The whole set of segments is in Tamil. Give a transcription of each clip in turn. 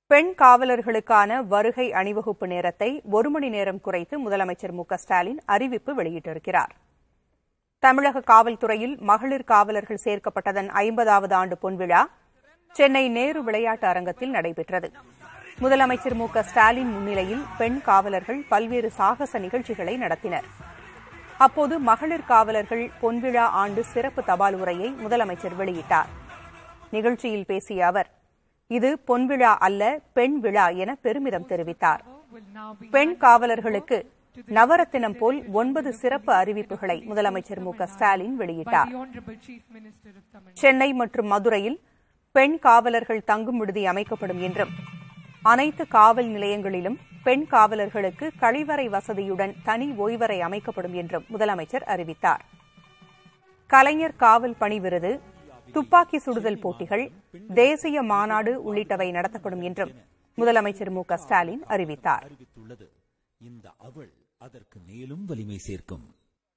பெண் காவலர்களுக்கான வருகை அணிவகுப்பு நேரத்தை ஒரு மணி நேரம் குறைத்து முதலமைச்சர் மு க ஸ்டாலின் அறிவிப்பு வெளியிட்டிருக்கிறார் தமிழக காவல்துறையில் மகளிர் காவலர்கள் சேர்க்கப்பட்டதன் ஐம்பதாவது ஆண்டு பொன்விழா சென்னை நேரு விளையாட்டு அரங்கத்தில் நடைபெற்றது முதலமைச்சர் மு க ஸ்டாலின் முன்னிலையில் பெண் காவலர்கள் பல்வேறு சாகச நிகழ்ச்சிகளை நடத்தினர் அப்போது மகளிர் காவலர்கள் பொன்விழா ஆண்டு சிறப்பு தபால் உரையை முதலமைச்சர் வெளியிட்டார் நிகழ்ச்சியில் பேசிய அவர் இது பொன்விழா அல்ல பெண் விழா என பெருமிதம் தெரிவித்தார் பெண் காவலர்களுக்கு நவரத்தினம் போல் ஒன்பது சிறப்பு அறிவிப்புகளை முதலமைச்சர் மு க ஸ்டாலின் வெளியிட்டார் சென்னை மற்றும் மதுரையில் பெண் காவலர்கள் தங்கும் விடுதி அமைக்கப்படும் என்றும் அனைத்து காவல் நிலையங்களிலும் பெண் காவலர்களுக்கு கழிவறை வசதியுடன் தனி ஓய்வறை அமைக்கப்படும் என்றும் முதலமைச்சர் அறிவித்தார் கலைஞர் காவல் பணி விருது துப்பாக்கி சுடுதல் போட்டிகள் தேசிய மாநாடு உள்ளிட்டவை நடத்தப்படும் என்றும் முதலமைச்சர் மு க ஸ்டாலின் அறிவித்தார் அறிவித்துள்ளது இந்த அவள் அதற்கு மேலும் வலிமை சேர்க்கும்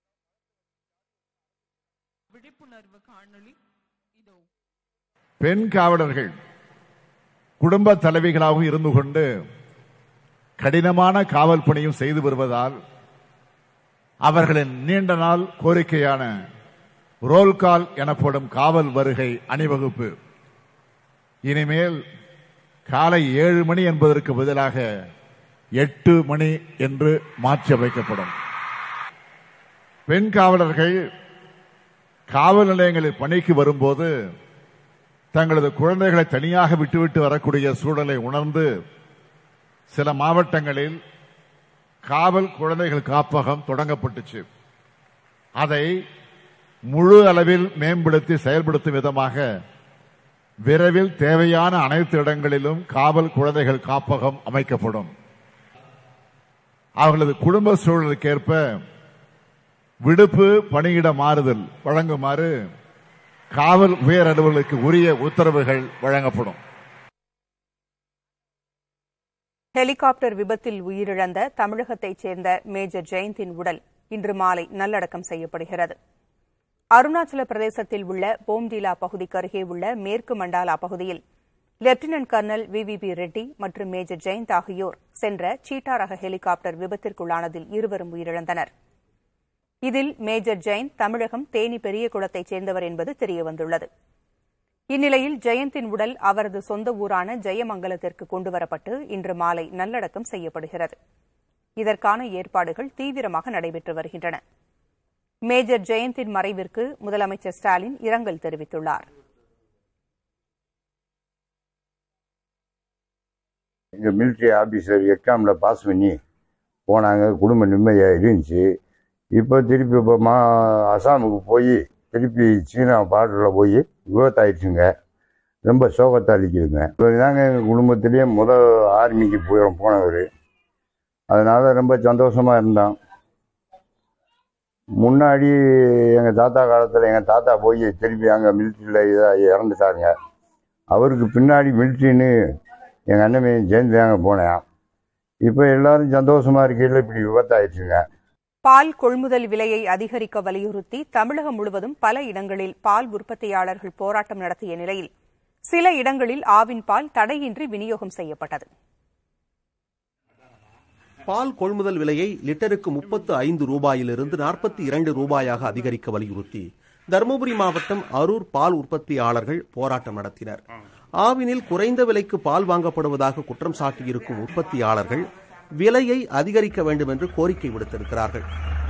விழிப்புணர்வு காணொளி இதோ பெண் காவலர்கள் குடும்ப தலைவிகளாகவும் இருந்து கொண்டு கடினமான காவல் பணியும் செய்து வருவதால் அவர்களின் நீண்ட நாள் கோரிக்கையான ரோல் கால் எனப்படும் காவல் வருகை அணிவகுப்பு இனிமேல் காலை ஏழு மணி என்பதற்கு பதிலாக எட்டு மணி என்று மாற்றி அமைக்கப்படும் பெண் காவலர்கள் காவல் நிலையங்களில் பணிக்கு வரும்போது தங்களது குழந்தைகளை தனியாக விட்டுவிட்டு வரக்கூடிய சூழலை உணர்ந்து சில மாவட்டங்களில் காவல் குழந்தைகள் காப்பகம் தொடங்கப்பட்டுச்சு அதை முழு அளவில் மேம்படுத்தி செயல்படுத்தும் விதமாக விரைவில் தேவையான அனைத்து இடங்களிலும் காவல் குழந்தைகள் காப்பகம் அமைக்கப்படும் அவர்களது குடும்ப சூழலுக்கேற்ப விடுப்பு பணியிட மாறுதல் வழங்குமாறு காவல் உயர் அலுவலர்களுக்கு உரிய உத்தரவுகள் வழங்கப்படும் ஹெலிகாப்டர் விபத்தில் உயிரிழந்த தமிழகத்தைச் சேர்ந்த மேஜர் ஜெயந்தின் உடல் இன்று மாலை நல்லடக்கம் செய்யப்படுகிறது அருணாச்சல பிரதேசத்தில் உள்ள போம்டிலா பகுதிக்கு அருகே உள்ள மேற்கு மண்டாலா பகுதியில் lieutenant colonel V V B Reddy மற்றும் மேஜர் ஜெயந்த் ஆகியோர் சென்ற சீட்டா ரக ஹெலிகாப்டர் விபத்திற்குள்ளானதில் இருவரும் உயிரிழந்தனர் இதில் மேஜர் ஜெயந்த் தமிழகம் தேனி பெரியகுளத்தைச் சேர்ந்தவர் என்பது தெரியவந்துள்ளது இந்நிலையில் ஜெயந்தின் உடல் அவரது சொந்த ஊரான ஜெயமங்கலத்திற்கு கொண்டுவரப்பட்டு இன்று மாலை நல்லடக்கம் செய்யப்படுகிறது இதற்கான ஏற்பாடுகள் தீவிரமாக நடைபெற்று வருகின்றன மேஜர் ஜெயந்தின் மறைவிற்கு முதலமைச்சர் ஸ்டாலின் இரங்கல் தெரிவித்துள்ளார் எங்கள் மிலிட்ரி ஆஃபீஸர் எக்ஸாமில் பாஸ் பண்ணி போனாங்க குடும்ப நிம்மதியாக இருந்துச்சு இப்போ திருப்பி இப்போ மா அசாமுக்கு போய் திருப்பி சீனா பார்டரில் போய் விபத்தாயிடுச்சுங்க ரொம்ப சோகத்தை அளிக்குதுங்க இப்போ தாங்க எங்கள் குடும்பத்திலேயே முதல் ஆர்மிக்கு போய் போனவர் அதனால் ரொம்ப சந்தோஷமாக இருந்தோம் முன்னாடி எங்கள் தாத்தா காலத்தில் எங்கள் தாத்தா போய் திருப்பி அங்கே மிலிட்ரியில் இதாக இறந்துட்டாருங்க அவருக்கு பின்னாடி மிலிட்ரின்னு எங்கள் அண்ணன் ஜெயந்தி தாங்க போனேன் இப்போ எல்லாரும் சந்தோஷமாக இருக்கையில் இப்படி விபத்தாயிடுச்சுங்க பால் கொள்முதல் விலையை அதிகரிக்க வலியுறுத்தி தமிழகம் முழுவதும் பல இடங்களில் பால் உற்பத்தியாளர்கள் போராட்டம் நடத்திய நிலையில் சில இடங்களில் ஆவின் பால் தடையின்றி விநியோகம் செய்யப்பட்டது பால் கொள்முதல் விலையை லிட்டருக்கு முப்பத்து ஐந்து ரூபாயிலிருந்து நாற்பத்தி இரண்டு ரூபாயாக அதிகரிக்க வலியுறுத்தி தருமபுரி மாவட்டம் அரூர் பால் உற்பத்தியாளர்கள் போராட்டம் நடத்தினர் ஆவினில் குறைந்த விலைக்கு பால் வாங்கப்படுவதாக குற்றம் சாட்டியிருக்கும் உற்பத்தியாளர்கள் விலையை அதிகரிக்க வேண்டும் என்று கோரிக்கை விடுத்திருக்கிறார்கள்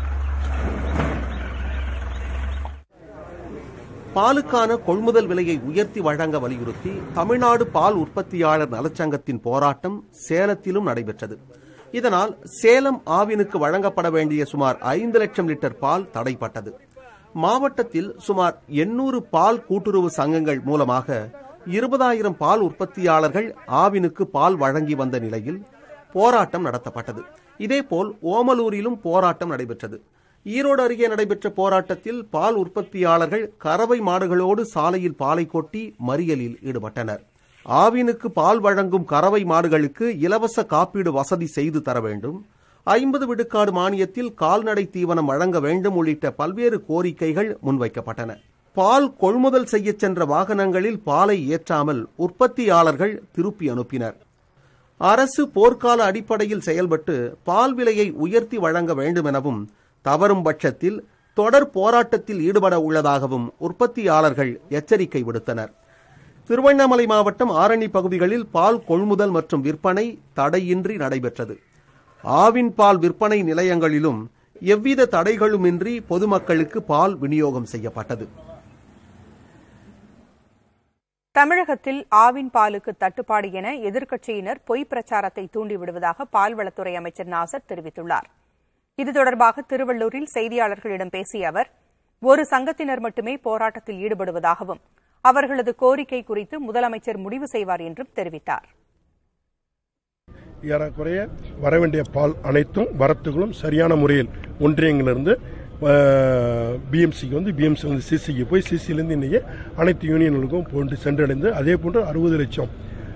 பாலுக்கான கொள்முதல் விலையை உயர்த்தி வழங்க வலியுறுத்தி தமிழ்நாடு பால் உற்பத்தியாளர் நலச்சங்கத்தின் போராட்டம் சேலத்திலும் நடைபெற்றது இதனால் சேலம் ஆவினுக்கு வழங்கப்பட வேண்டிய சுமார் ஐந்து லட்சம் லிட்டர் பால் தடைப்பட்டது மாவட்டத்தில் சுமார் எண்ணூறு பால் கூட்டுறவு சங்கங்கள் மூலமாக இருபதாயிரம் பால் உற்பத்தியாளர்கள் ஆவினுக்கு பால் வழங்கி வந்த நிலையில் போராட்டம் நடத்தப்பட்டது இதேபோல் ஓமலூரிலும் போராட்டம் நடைபெற்றது ஈரோடு அருகே நடைபெற்ற போராட்டத்தில் பால் உற்பத்தியாளர்கள் கறவை மாடுகளோடு சாலையில் பாலை கொட்டி மறியலில் ஈடுபட்டனர் ஆவினுக்கு பால் வழங்கும் கறவை மாடுகளுக்கு இலவச காப்பீடு வசதி செய்து தர வேண்டும் ஐம்பது விடுக்காடு மானியத்தில் கால்நடை தீவனம் வழங்க வேண்டும் உள்ளிட்ட பல்வேறு கோரிக்கைகள் முன்வைக்கப்பட்டன பால் கொள்முதல் செய்யச் சென்ற வாகனங்களில் பாலை ஏற்றாமல் உற்பத்தியாளர்கள் திருப்பி அனுப்பினர் அரசு போர்க்கால அடிப்படையில் செயல்பட்டு பால் விலையை உயர்த்தி வழங்க வேண்டும் எனவும் தவறும் பட்சத்தில் தொடர் போராட்டத்தில் ஈடுபட உள்ளதாகவும் உற்பத்தியாளர்கள் எச்சரிக்கை விடுத்தனர் திருவண்ணாமலை மாவட்டம் ஆரணி பகுதிகளில் பால் கொள்முதல் மற்றும் விற்பனை தடையின்றி நடைபெற்றது ஆவின் பால் விற்பனை நிலையங்களிலும் எவ்வித தடைகளுமின்றி பொதுமக்களுக்கு பால் விநியோகம் செய்யப்பட்டது தமிழகத்தில் ஆவின் பாலுக்கு தட்டுப்பாடு என எதிர்க்கட்சியினர் பொய் பிரச்சாரத்தை தூண்டிவிடுவதாக பால்வளத்துறை அமைச்சர் நாசர் தெரிவித்துள்ளார் இது தொடர்பாக திருவள்ளூரில் செய்தியாளர்களிடம் பேசிய அவர் ஒரு சங்கத்தினர் மட்டுமே போராட்டத்தில் ஈடுபடுவதாகவும் அவர்களது கோரிக்கை குறித்து முதலமைச்சர் முடிவு செய்வார் என்றும் தெரிவித்தார் ஏறக்குறைய வரவேண்டிய பால் அனைத்தும் வரத்துகளும் சரியான முறையில் ஒன்றியங்களிலிருந்து பிஎம்சிக்கு வந்து பிஎம்சி வந்து சிசிக்கு போய் சிசிலேருந்து இன்னைக்கு அனைத்து யூனியன்களுக்கும் போன்று சென்றடைந்து அதே போன்று அறுபது லட்சம்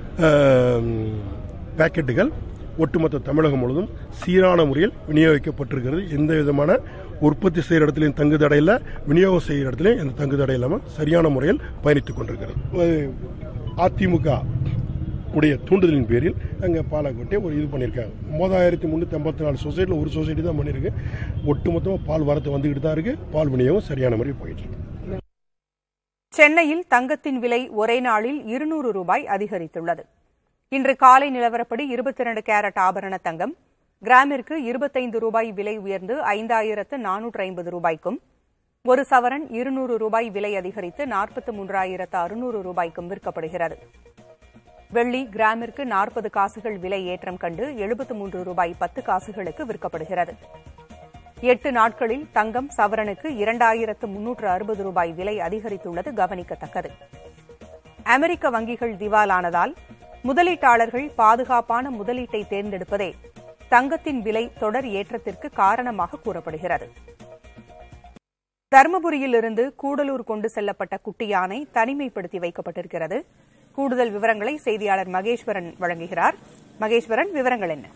பேக்கெட்டுகள் ஒட்டுமொத்த தமிழகம் முழுவதும் சீரான முறையில் விநியோகிக்கப்பட்டிருக்கிறது எந்த விதமான உற்பத்தி செய்கிற இடத்துலையும் தங்கு தடையில் விநியோகம் செய்கிற இடத்துலையும் எந்த தங்கு தடை இல்லாமல் சரியான முறையில் பயணித்துக் கொண்டிருக்கிறது அதிமுக உடைய தூண்டுதலின் பேரில் அங்கே பாலக்கோட்டை ஒரு இது பண்ணியிருக்காங்க ஒன்பதாயிரத்தி முந்நூற்றி ஐம்பத்தி நாலு சொசைட்டியில் ஒரு சொசைட்டி தான் பண்ணியிருக்கு ஒட்டுமொத்தமாக பால் வரத்து வந்துக்கிட்டு தான் இருக்கு பால் விநியோகம் சரியான முறையில் போயிட்டு இருக்கு சென்னையில் தங்கத்தின் விலை ஒரே நாளில் இருநூறு ரூபாய் அதிகரித்துள்ளது இன்று காலை நிலவரப்படி இருபத்தி இரண்டு கேரட் ஆபரண தங்கம் கிராமிற்கு இருபத்தைந்து ரூபாய் விலை உயர்ந்து ஐந்தாயிரத்து நானூற்று ஐம்பது ரூபாய்க்கும் ஒரு சவரன் இருநூறு ரூபாய் விலை அதிகரித்து நாற்பத்து மூன்றாயிரத்து அறுநூறு ரூபாய்க்கும் விற்கப்படுகிறது வெள்ளி கிராமிற்கு நாற்பது காசுகள் விலை ஏற்றம் கண்டு எழுபத்து மூன்று ரூபாய் பத்து காசுகளுக்கு விற்கப்படுகிறது எட்டு நாட்களில் தங்கம் சவரனுக்கு இரண்டாயிரத்து முன்னூற்று அறுபது ரூபாய் விலை அதிகரித்துள்ளது கவனிக்கத்தக்கது அமெரிக்க வங்கிகள் திவாலானதால் முதலீட்டாளர்கள் பாதுகாப்பான முதலீட்டை தேர்ந்தெடுப்பதே தங்கத்தின் விலை தொடர் ஏற்றத்திற்கு காரணமாக கூறப்படுகிறது தருமபுரியில் இருந்து கூடலூர் கொண்டு செல்லப்பட்ட குட்டி யானை தனிமைப்படுத்தி வைக்கப்பட்டிருக்கிறது கூடுதல் விவரங்களை செய்தியாளர் மகேஸ்வரன் வழங்குகிறார் மகேஸ்வரன் விவரங்கள் என்ன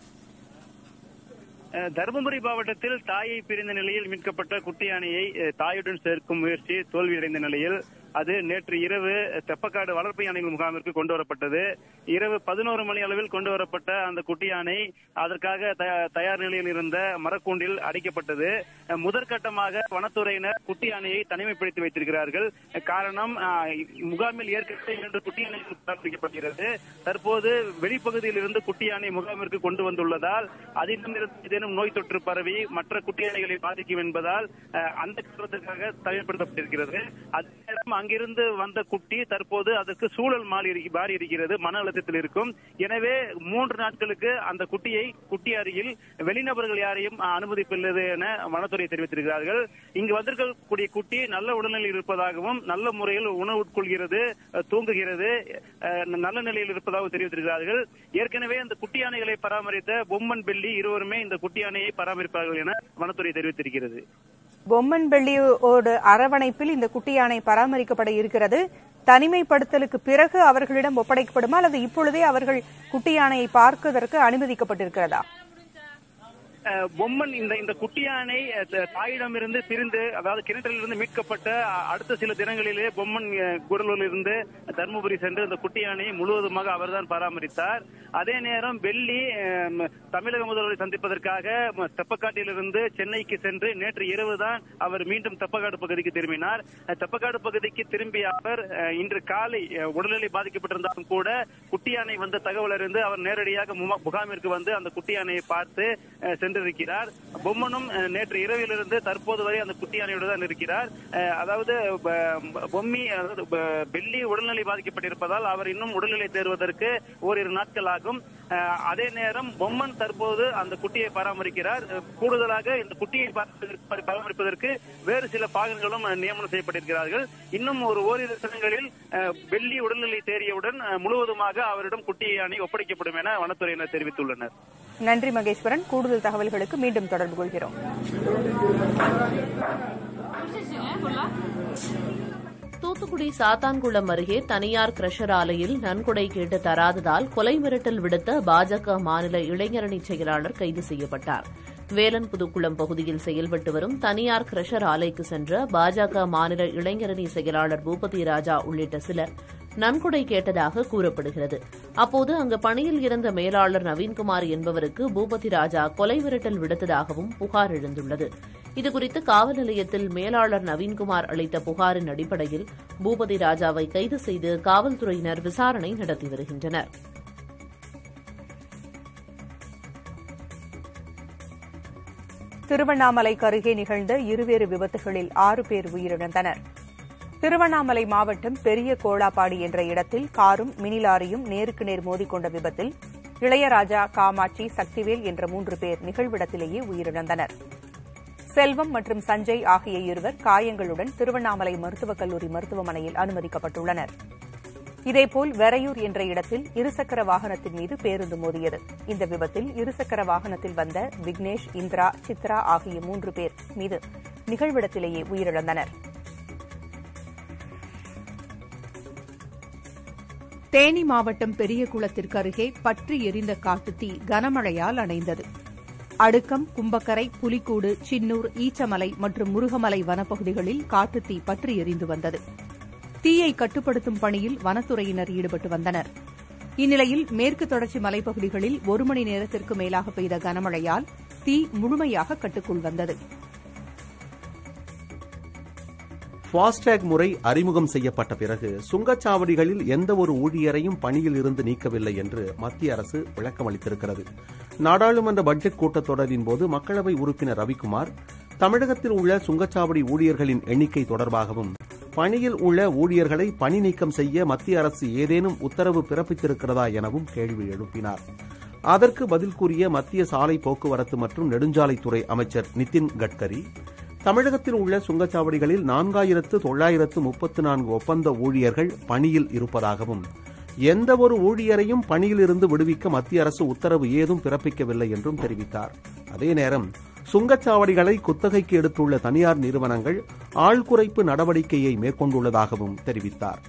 தருமபுரி மாவட்டத்தில் தாயை பிரிந்த நிலையில் மீட்கப்பட்ட குட்டி யானையை தாயுடன் சேர்க்கும் முயற்சி தோல்வியடைந்த நிலையில் அது நேற்று இரவு தெப்பக்காடு வளர்ப்பு யானைகள் முகாமிற்கு கொண்டு வரப்பட்டது இரவு பதினோரு மணி அளவில் கொண்டு வரப்பட்ட அந்த குட்டி யானை அதற்காக தயார் நிலையில் இருந்த மரக்கூண்டில் அடைக்கப்பட்டது முதற்கட்டமாக வனத்துறையினர் குட்டி யானையை தனிமைப்படுத்தி வைத்திருக்கிறார்கள் காரணம் முகாமில் ஏற்கனவே இரண்டு குட்டி யானைகள் பராமரிக்கப்படுகிறது தற்போது வெளிப்பகுதியில் இருந்து குட்டி யானை முகாமிற்கு கொண்டு வந்துள்ளதால் அதிலிருந்து ஏதேனும் நோய் தொற்று பரவி மற்ற குட்டி யானைகளை பாதிக்கும் என்பதால் அந்த காரணத்திற்காக தனிமைப்படுத்தப்பட்டிருக்கிறது அதே நேரம் அங்கிருந்து வந்த குட்டி தற்போது அதற்கு சூழல் மாறி மாறி இருக்கிறது மன அழுத்தத்தில் இருக்கும் எனவே மூன்று நாட்களுக்கு அந்த குட்டியை குட்டி அருகில் வெளிநபர்கள் யாரையும் அனுமதிப்பில்லை என வனத்துறை தெரிவித்திருக்கிறார்கள் இங்கு வந்திருக்கக்கூடிய குட்டி நல்ல உடல்நிலையில் இருப்பதாகவும் நல்ல முறையில் உணவு உட்கொள்கிறது தூங்குகிறது நல்ல நிலையில் இருப்பதாக தெரிவித்திருக்கிறார்கள் ஏற்கனவே இந்த குட்டி யானைகளை பராமரித்த பொம்மன் பெல்லி இருவருமே இந்த குட்டி யானையை பராமரிப்பார்கள் என வனத்துறை தெரிவித்திருக்கிறது பொம்மன் வெள்ளியோடு அரவணைப்பில் இந்த குட்டி யானை பராமரிக்கப்பட இருக்கிறது தனிமைப்படுத்தலுக்கு பிறகு அவர்களிடம் ஒப்படைக்கப்படுமா அல்லது இப்பொழுதே அவர்கள் குட்டி யானையை பார்ப்பதற்கு அனுமதிக்கப்பட்டிருக்கிறதா பொம்மன் இந்த இந்த குட்டி யானை தாயிடமிருந்து பிரிந்து அதாவது கிணற்றிலிருந்து மீட்கப்பட்ட அடுத்த சில தினங்களிலே பொம்மன் குடலூரில் இருந்து தருமபுரி சென்று இந்த குட்டி யானையை முழுவதுமாக அவர்தான் பராமரித்தார் அதே நேரம் வெள்ளி தமிழக முதல்வரை சந்திப்பதற்காக தெப்பக்காட்டிலிருந்து சென்னைக்கு சென்று நேற்று இரவுதான் அவர் மீண்டும் தெப்பக்காடு பகுதிக்கு திரும்பினார் தெப்பக்காடு பகுதிக்கு திரும்பிய அவர் இன்று காலை உடல்நிலை பாதிக்கப்பட்டிருந்தாலும் கூட குட்டி யானை வந்த தகவல் அறிந்து அவர் நேரடியாக முகாமிற்கு வந்து அந்த குட்டி யானையை பார்த்து சென்றிருக்கிறார் பொம்மனும் நேற்று இரவிலிருந்து தற்போது வரை அந்த குட்டி யானையோடு தான் இருக்கிறார் அதாவது பொம்மி வெள்ளி உடல்நிலை பாதிக்கப்பட்டிருப்பதால் அவர் இன்னும் உடல்நிலை தேர்வதற்கு ஓரிரு நாட்கள் ஆகும் அதே நேரம் பொம்மன் தற்போது அந்த குட்டியை பராமரிக்கிறார் கூடுதலாக இந்த குட்டியை பராமரிப்பதற்கு வேறு சில பாகங்களும் நியமனம் செய்யப்பட்டிருக்கிறார்கள் இன்னும் ஒரு ஓரிரு தினங்களில் வெள்ளி உடல்நிலை தேறியவுடன் முழுவதுமாக அவரிடம் குட்டி யானை ஒப்படைக்கப்படும் என வனத்துறையினர் தெரிவித்துள்ளனர் நன்றி மகேஸ்வரன் கூடுதல் தகவல்களுக்கு மீண்டும் தொடர்பு கொள்கிறோம் தூத்துக்குடி சாத்தான்குளம் அருகே தனியார் கிரஷர் ஆலையில் நன்கொடை கேட்டு தராததால் கொலை மிரட்டல் விடுத்த பாஜக மாநில இளைஞரணி செயலாளர் கைது செய்யப்பட்டார் வேலன் புதுக்குளம் பகுதியில் செயல்பட்டு வரும் தனியார் கிரஷர் ஆலைக்கு சென்ற பாஜக மாநில இளைஞரணி செயலாளர் பூபதி ராஜா உள்ளிட்ட சிலர் நன்கொடை கேட்டதாக கூறப்படுகிறது அப்போது அங்கு பணியில் இருந்த மேலாளர் நவீன்குமார் என்பவருக்கு பூபதி ராஜா கொலை மிரட்டல் விடுத்ததாகவும் புகார் எழுந்துள்ளது இதுகுறித்து காவல் நிலையத்தில் மேலாளர் நவீன்குமார் அளித்த புகாரின் அடிப்படையில் பூபதி ராஜாவை கைது செய்து காவல்துறையினர் விசாரணை நடத்தி வருகின்றனர் திருவண்ணாமலைக்கு அருகே நிகழ்ந்த இருவேறு விபத்துகளில் ஆறு பேர் உயிரிழந்தனர் திருவண்ணாமலை மாவட்டம் பெரிய கோளாப்பாடி என்ற இடத்தில் காரும் மினி லாரியும் நேருக்கு நேர் மோதிக்கொண்ட விபத்தில் இளையராஜா காமாட்சி சக்திவேல் என்ற மூன்று பேர் நிகழ்விடத்திலேயே உயிரிழந்தனர் செல்வம் மற்றும் சஞ்சய் ஆகிய இருவர் காயங்களுடன் திருவண்ணாமலை மருத்துவக் கல்லூரி மருத்துவமனையில் அனுமதிக்கப்பட்டுள்ளனர் இதேபோல் வெறையூர் என்ற இடத்தில் இருசக்கர வாகனத்தின் மீது பேருந்து மோதியது இந்த விபத்தில் இருசக்கர வாகனத்தில் வந்த விக்னேஷ் இந்திரா சித்ரா ஆகிய மூன்று பேர் மீது நிகழ்விடத்திலேயே உயிரிழந்தனர் தேனி மாவட்டம் பெரியகுளத்திற்கு அருகே பற்றி எரிந்த காட்டுத்தீ கனமழையால் அணைந்தது அடுக்கம் கும்பக்கரை புலிக்கூடு சின்னூர் ஈச்சமலை மற்றும் முருகமலை வனப்பகுதிகளில் காட்டுத்தீ பற்றி எரிந்து வந்தது தீயை கட்டுப்படுத்தும் பணியில் வனத்துறையினர் ஈடுபட்டு வந்தனர் இந்நிலையில் மேற்கு தொடர்ச்சி மலைப்பகுதிகளில் ஒரு மணி நேரத்திற்கு மேலாக பெய்த கனமழையால் தீ முழுமையாக கட்டுக்குள் வந்தது ஃபாஸ்டேக் முறை அறிமுகம் செய்யப்பட்ட பிறகு சுங்கச்சாவடிகளில் எந்த ஒரு ஊழியரையும் பணியில் இருந்து நீக்கவில்லை என்று மத்திய அரசு விளக்கமளித்திருக்கிறது நாடாளுமன்ற பட்ஜெட் கூட்டத்தொடரின் போது மக்களவை உறுப்பினர் ரவிக்குமார் தமிழகத்தில் உள்ள சுங்கச்சாவடி ஊழியர்களின் எண்ணிக்கை தொடர்பாகவும் பணியில் உள்ள ஊழியர்களை பணி நீக்கம் செய்ய மத்திய அரசு ஏதேனும் உத்தரவு பிறப்பித்திருக்கிறதா எனவும் கேள்வி எழுப்பினார் அதற்கு பதில் கூறிய மத்திய சாலை போக்குவரத்து மற்றும் நெடுஞ்சாலைத்துறை அமைச்சர் நிதின் கட்கரி தமிழகத்தில் உள்ள சுங்கச்சாவடிகளில் நான்காயிரத்து தொள்ளாயிரத்து முப்பத்து நான்கு ஒப்பந்த ஊழியர்கள் பணியில் இருப்பதாகவும் எந்த ஒரு ஊழியரையும் பணியில் இருந்து விடுவிக்க மத்திய அரசு உத்தரவு ஏதும் பிறப்பிக்கவில்லை என்றும் தெரிவித்தார் அதே நேரம் சுங்கச்சாவடிகளை குத்தகைக்கு எடுத்துள்ள தனியார் நிறுவனங்கள் ஆள் குறைப்பு நடவடிக்கையை மேற்கொண்டுள்ளதாகவும் தெரிவித்தார்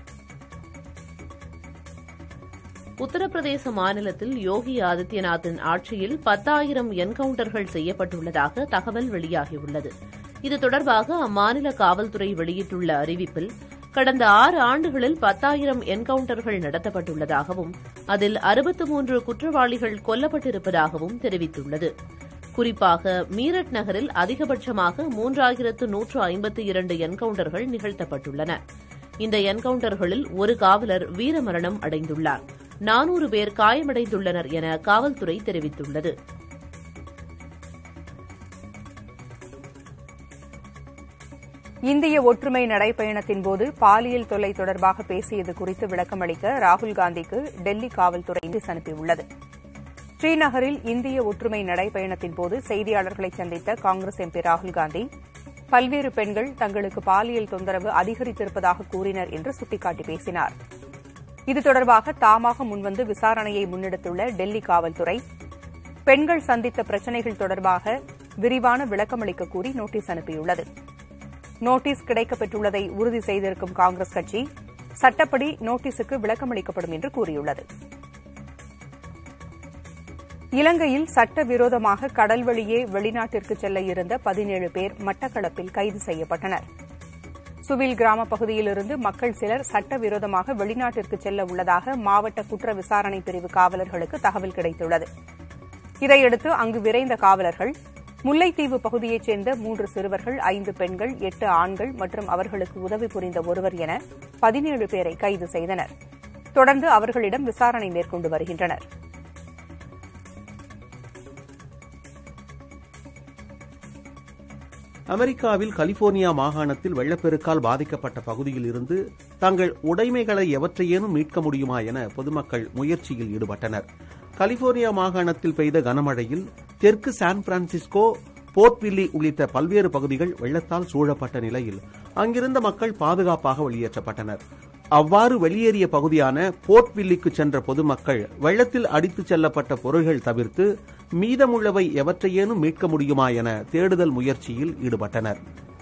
உத்தரப்பிரதேச மாநிலத்தில் யோகி ஆதித்யநாத்தின் ஆட்சியில் பத்தாயிரம் என்கவுண்டர்கள் செய்யப்பட்டுள்ளதாக தகவல் வெளியாகியுள்ளது இது தொடர்பாக அம்மாநில காவல்துறை வெளியிட்டுள்ள அறிவிப்பில் கடந்த ஆறு ஆண்டுகளில் பத்தாயிரம் என்கவுண்டர்கள் நடத்தப்பட்டுள்ளதாகவும் அதில் அறுபத்து மூன்று குற்றவாளிகள் கொல்லப்பட்டிருப்பதாகவும் தெரிவித்துள்ளது குறிப்பாக மீரட் நகரில் அதிகபட்சமாக மூன்றாயிரத்து நூற்று ஐம்பத்தி இரண்டு என்கவுண்டர்கள் நிகழ்த்தப்பட்டுள்ளன இந்த என்கவுண்டர்களில் ஒரு காவலர் வீரமரணம் அடைந்துள்ளார் நானூறு பேர் காயமடைந்துள்ளனர் என காவல்துறை தெரிவித்துள்ளது இந்திய ஒற்றுமை நடைப்பயணத்தின் போது பாலியல் தொல்லை தொடர்பாக பேசியது குறித்து விளக்கமளிக்க ராகுல் காந்திக்கு டெல்லி காவல்துறை நோட்டீஸ் அனுப்பியுள்ளது ஸ்ரீநகரில் இந்திய ஒற்றுமை நடைப்பயணத்தின் போது செய்தியாளர்களை சந்தித்த காங்கிரஸ் எம்பி ராகுல் காந்தி பல்வேறு பெண்கள் தங்களுக்கு பாலியல் தொந்தரவு அதிகரித்திருப்பதாக கூறினர் என்று சுட்டிக்காட்டி பேசினார் இது தொடர்பாக தாமாக முன்வந்து விசாரணையை முன்னெடுத்துள்ள டெல்லி காவல்துறை பெண்கள் சந்தித்த பிரச்சினைகள் தொடர்பாக விரிவான விளக்கமளிக்க கூறி நோட்டீஸ் அனுப்பியுள்ளது நோட்டீஸ் கிடைக்கப்பெற்றுள்ளதை உறுதி செய்திருக்கும் காங்கிரஸ் கட்சி சட்டப்படி நோட்டீஸுக்கு விளக்கமளிக்கப்படும் என்று கூறியுள்ளது இலங்கையில் சட்டவிரோதமாக கடல் வழியே வெளிநாட்டிற்கு செல்ல இருந்த பதினேழு பேர் மட்டக்களப்பில் கைது செய்யப்பட்டனர் சுவில் கிராம பகுதியிலிருந்து மக்கள் சிலர் சட்டவிரோதமாக வெளிநாட்டிற்கு செல்ல உள்ளதாக மாவட்ட குற்ற விசாரணை பிரிவு காவலர்களுக்கு தகவல் கிடைத்துள்ளது இதையடுத்து அங்கு விரைந்த காவலர்கள் முல்லைத்தீவு பகுதியைச் சேர்ந்த மூன்று சிறுவர்கள் ஐந்து பெண்கள் எட்டு ஆண்கள் மற்றும் அவர்களுக்கு உதவி புரிந்த ஒருவர் என பதினேழு பேரை கைது செய்தனர் தொடர்ந்து அவர்களிடம் விசாரணை மேற்கொண்டு வருகின்றனர் அமெரிக்காவில் கலிபோர்னியா மாகாணத்தில் வெள்ளப்பெருக்கால் பாதிக்கப்பட்ட பகுதியில் இருந்து தங்கள் உடைமைகளை எவற்றையேனும் மீட்க முடியுமா என பொதுமக்கள் முயற்சியில் ஈடுபட்டனர் கலிபோர்னியா மாகாணத்தில் பெய்த கனமழையில் தெற்கு சான் பிரான்சிஸ்கோ போர்ட் வில்லி உள்ளிட்ட பல்வேறு பகுதிகள் வெள்ளத்தால் சூழப்பட்ட நிலையில் அங்கிருந்த மக்கள் பாதுகாப்பாக வெளியேற்றப்பட்டனர் அவ்வாறு வெளியேறிய பகுதியான போர்ட் வில்லிக்கு சென்ற பொதுமக்கள் வெள்ளத்தில் அடித்துச் செல்லப்பட்ட பொருள்கள் தவிர்த்து மீதமுள்ளவை எவற்றையேனும் மீட்க முடியுமா என தேடுதல் முயற்சியில் ஈடுபட்டனர்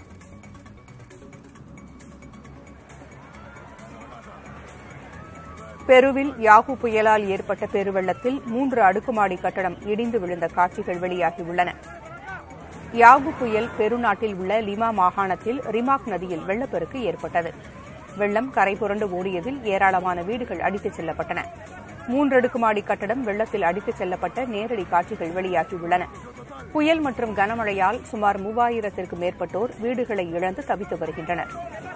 பெருவில் யாகு புயலால் ஏற்பட்ட பெருவெள்ளத்தில் மூன்று அடுக்குமாடி கட்டடம் இடிந்து விழுந்த காட்சிகள் வெளியாகியுள்ளன யாகு புயல் பெருநாட்டில் உள்ள லிமா மாகாணத்தில் ரிமாக் நதியில் வெள்ளப்பெருக்கு ஏற்பட்டது வெள்ளம் கரை புரண்டு ஓடியதில் ஏராளமான வீடுகள் அடித்துச் செல்லப்பட்டன மூன்றடுக்குமாடி கட்டடம் வெள்ளத்தில் அடித்துச் செல்லப்பட்ட நேரடி காட்சிகள் வெளியாகியுள்ளன புயல் மற்றும் கனமழையால் சுமார் மூவாயிரத்திற்கும் மேற்பட்டோர் வீடுகளை இழந்து தவித்து வருகின்றனர்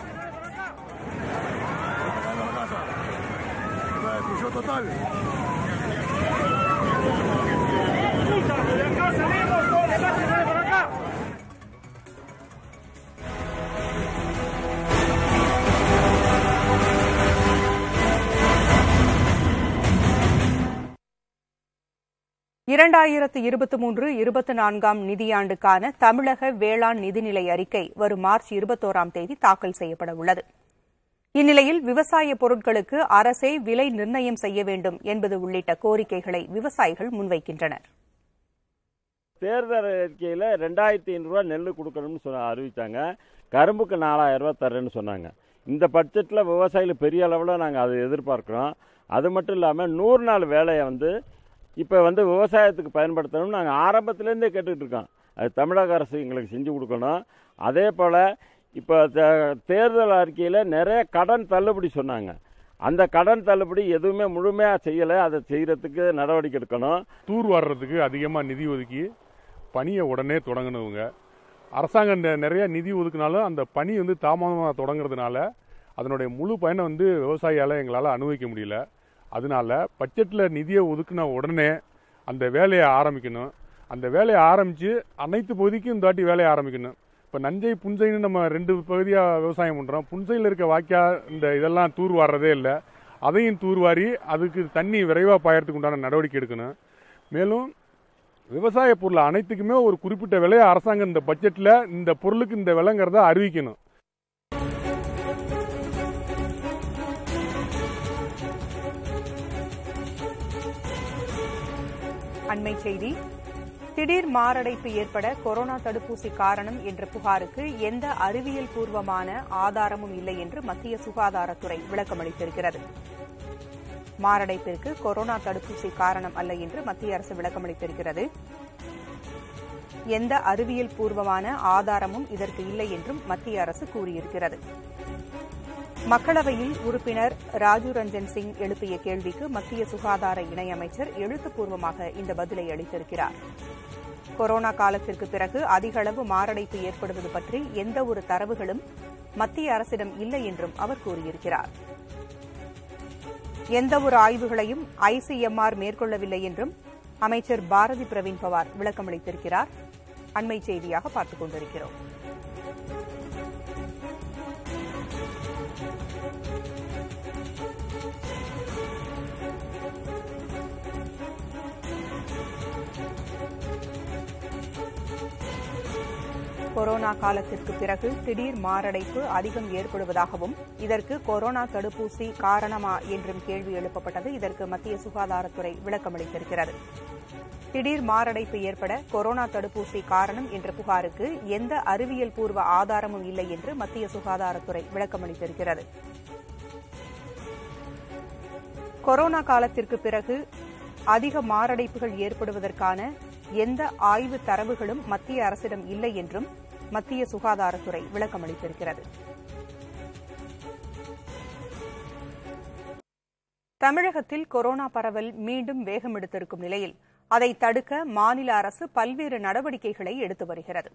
இரண்டாயிரத்து இருபத்தி மூன்று இருபத்தி நான்காம் நிதியாண்டுக்கான தமிழக வேளாண் நிதிநிலை அறிக்கை வரும் மார்ச் இருபத்தோராம் தேதி தாக்கல் செய்யப்பட உள்ளது இந்நிலையில் விவசாய பொருட்களுக்கு அரசே விலை நிர்ணயம் செய்ய வேண்டும் என்பது உள்ளிட்ட கோரிக்கைகளை விவசாயிகள் முன்வைக்கின்றனர் தேர்தல் அறிக்கையில் ரெண்டாயிரத்தி ஐநூறுரூவா நெல் கொடுக்கணும்னு சொன்ன அறிவித்தாங்க கரும்புக்கு நாலாயிரம் ரூபா தரேன்னு சொன்னாங்க இந்த பட்ஜெட்டில் விவசாயிகள் பெரிய அளவில் நாங்கள் அதை எதிர்பார்க்குறோம் அது மட்டும் இல்லாமல் நூறு நாள் வேலையை வந்து இப்போ வந்து விவசாயத்துக்கு பயன்படுத்தணும்னு நாங்கள் ஆரம்பத்துலேருந்தே கேட்டுக்கிட்டு இருக்கோம் அது தமிழக அரசு எங்களுக்கு செஞ்சு கொடுக்கணும் அதே போல் இப்போ தேர்தல் அறிக்கையில் நிறைய கடன் தள்ளுபடி சொன்னாங்க அந்த கடன் தள்ளுபடி எதுவுமே முழுமையாக செய்யலை அதை செய்கிறதுக்கு நடவடிக்கை எடுக்கணும் தூர் வர்றதுக்கு அதிகமாக நிதி ஒதுக்கி பணியை உடனே தொடங்கணுங்க அரசாங்கம் நெ- நிறைய நிதி ஒதுக்குனாலும் அந்த பணி வந்து தாமதமாக தொடங்குறதுனால அதனுடைய முழு பயனை வந்து விவசாயியால் எங்களால் அனுபவிக்க முடியல அதனால பட்ஜெட்டில் நிதியை ஒதுக்குன உடனே அந்த வேலையை ஆரம்பிக்கணும் அந்த வேலையை ஆரம்பித்து அனைத்து பகுதிக்கும் இந்த வாட்டி வேலையை ஆரம்பிக்கணும் இப்போ நஞ்சை புஞ்சைன்னு நம்ம ரெண்டு பகுதியாக விவசாயம் பண்ணுறோம் புஞ்சையில் இருக்க வாய்க்கா இந்த இதெல்லாம் தூர் வாடுறதே இல்லை அதையும் தூர்வாரி அதுக்கு தண்ணி விரைவாக பாயறதுக்கு உண்டான நடவடிக்கை எடுக்கணும் மேலும் விவசாய பொருள் அனைத்துக்குமே ஒரு குறிப்பிட்ட விலையை அரசாங்கம் இந்த பட்ஜெட்டில் இந்த பொருளுக்கு இந்த விலைங்கிறத அறிவிக்கணும் அண்மை செய்தி திடீர் மாரடைப்பு ஏற்பட கொரோனா தடுப்பூசி காரணம் என்ற புகாருக்கு எந்த அறிவியல் பூர்வமான ஆதாரமும் இல்லை என்று மத்திய சுகாதாரத்துறை விளக்கமளித்திருக்கிறது மாரடைப்பிற்கு கொரோனா தடுப்பூசி காரணம் அல்ல என்று மத்திய அரசு விளக்கமளித்திருக்கிறது எந்த அறிவியல் பூர்வமான ஆதாரமும் இதற்கு இல்லை என்றும் மத்திய அரசு கூறியிருக்கிறது மக்களவையில் உறுப்பினர் ராஜு ரஞ்சன் சிங் எழுப்பிய கேள்விக்கு மத்திய சுகாதார இணையமைச்சர் எழுத்துப்பூர்வமாக இந்த பதிலை அளித்திருக்கிறார் கொரோனா காலத்திற்கு பிறகு அதிக அளவு மாரடைப்பு ஏற்படுவது பற்றி எந்த ஒரு தரவுகளும் மத்திய அரசிடம் இல்லை என்றும் அவர் கூறியிருக்கிறார் எந்த ஒரு ஆய்வுகளையும் ஐசிஎம்ஆர் மேற்கொள்ளவில்லை என்றும் அமைச்சர் பாரதி பிரவீன் பவார் விளக்கமளித்திருக்கிறார் அண்மை செய்தியாக பார்த்துக் கொண்டிருக்கிறோம் கொரோனா காலத்திற்கு பிறகு திடீர் மாரடைப்பு அதிகம் ஏற்படுவதாகவும் இதற்கு கொரோனா தடுப்பூசி காரணமா என்றும் கேள்வி எழுப்பப்பட்டது இதற்கு மத்திய சுகாதாரத்துறை விளக்கமளித்திருக்கிறது திடீர் மாரடைப்பு ஏற்பட கொரோனா தடுப்பூசி காரணம் என்ற புகாருக்கு எந்த அறிவியல் பூர்வ ஆதாரமும் இல்லை என்று மத்திய சுகாதாரத்துறை விளக்கமளித்திருக்கிறது கொரோனா காலத்திற்கு பிறகு அதிக மாரடைப்புகள் ஏற்படுவதற்கான எந்த ஆய்வு தரவுகளும் மத்திய அரசிடம் இல்லை என்றும் மத்திய சுகாதாரத்துறை விளக்கமளித்திருக்கிறது தமிழகத்தில் கொரோனா பரவல் மீண்டும் வேகம் எடுத்திருக்கும் நிலையில் அதை தடுக்க மாநில அரசு பல்வேறு நடவடிக்கைகளை எடுத்து வருகிறது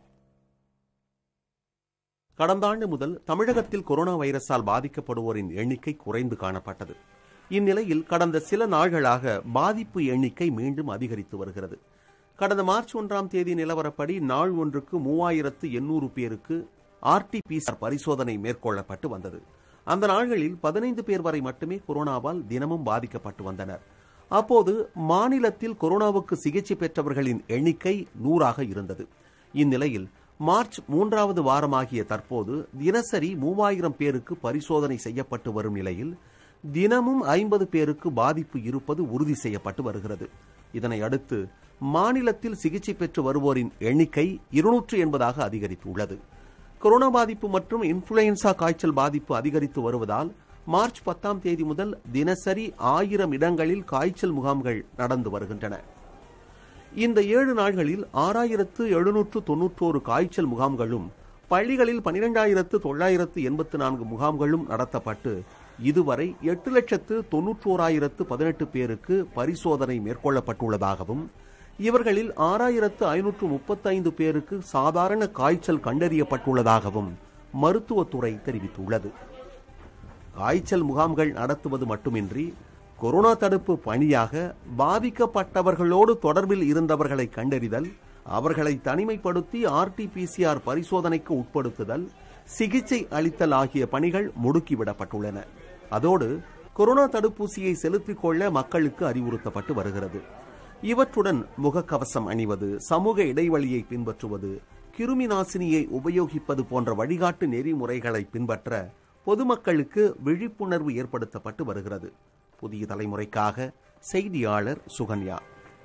கடந்த ஆண்டு முதல் தமிழகத்தில் கொரோனா வைரஸால் பாதிக்கப்படுவோரின் எண்ணிக்கை குறைந்து காணப்பட்டது இந்நிலையில் கடந்த சில நாள்களாக பாதிப்பு எண்ணிக்கை மீண்டும் அதிகரித்து வருகிறது கடந்த மார்ச் ஒன்றாம் தேதி நிலவரப்படி நாள் ஒன்றுக்கு மூவாயிரத்து எண்ணூறு பேருக்கு ஆர்டிபிசிஆர் பரிசோதனை மேற்கொள்ளப்பட்டு வந்தது அந்த நாள்களில் பதினைந்து பேர் வரை மட்டுமே கொரோனாவால் தினமும் பாதிக்கப்பட்டு வந்தனர் அப்போது மாநிலத்தில் கொரோனாவுக்கு சிகிச்சை பெற்றவர்களின் எண்ணிக்கை நூறாக இருந்தது இந்நிலையில் மார்ச் மூன்றாவது வாரமாகிய தற்போது தினசரி மூவாயிரம் பேருக்கு பரிசோதனை செய்யப்பட்டு வரும் நிலையில் தினமும் ஐம்பது பேருக்கு பாதிப்பு இருப்பது உறுதி செய்யப்பட்டு வருகிறது இதனை அடுத்து மாநிலத்தில் சிகிச்சை பெற்று வருவோரின் எண்ணிக்கை இருநூற்று எண்பதாக அதிகரித்துள்ளது கொரோனா பாதிப்பு மற்றும் இன்ஃபுளுயன்சா காய்ச்சல் பாதிப்பு அதிகரித்து வருவதால் மார்ச் பத்தாம் தேதி முதல் தினசரி ஆயிரம் இடங்களில் காய்ச்சல் முகாம்கள் நடந்து வருகின்றன இந்த ஏழு நாள்களில் ஆறாயிரத்து எழுநூற்று தொன்னூற்றோரு காய்ச்சல் முகாம்களும் பள்ளிகளில் பனிரெண்டாயிரத்து தொள்ளாயிரத்து எண்பத்து நான்கு முகாம்களும் நடத்தப்பட்டு இதுவரை எட்டு லட்சத்து தொன்னூற்றோராயிரத்து பதினெட்டு பேருக்கு பரிசோதனை மேற்கொள்ளப்பட்டுள்ளதாகவும் இவர்களில் ஆறாயிரத்து ஐநூற்று முப்பத்தைந்து பேருக்கு சாதாரண காய்ச்சல் கண்டறியப்பட்டுள்ளதாகவும் மருத்துவத்துறை தெரிவித்துள்ளது காய்ச்சல் முகாம்கள் நடத்துவது மட்டுமின்றி கொரோனா தடுப்பு பணியாக பாதிக்கப்பட்டவர்களோடு தொடர்பில் இருந்தவர்களை கண்டறிதல் அவர்களை தனிமைப்படுத்தி ஆர்டிபிசிஆர் பரிசோதனைக்கு உட்படுத்துதல் சிகிச்சை அளித்தல் ஆகிய பணிகள் முடுக்கிவிடப்பட்டுள்ளன அதோடு கொரோனா தடுப்பூசியை செலுத்திக் கொள்ள மக்களுக்கு அறிவுறுத்தப்பட்டு வருகிறது இவற்றுடன் முகக்கவசம் அணிவது சமூக இடைவெளியை பின்பற்றுவது கிருமி நாசினியை உபயோகிப்பது போன்ற வழிகாட்டு நெறிமுறைகளை பின்பற்ற பொதுமக்களுக்கு விழிப்புணர்வு ஏற்படுத்தப்பட்டு வருகிறது புதிய தலைமுறைக்காக செய்தியாளர் சுகன்யா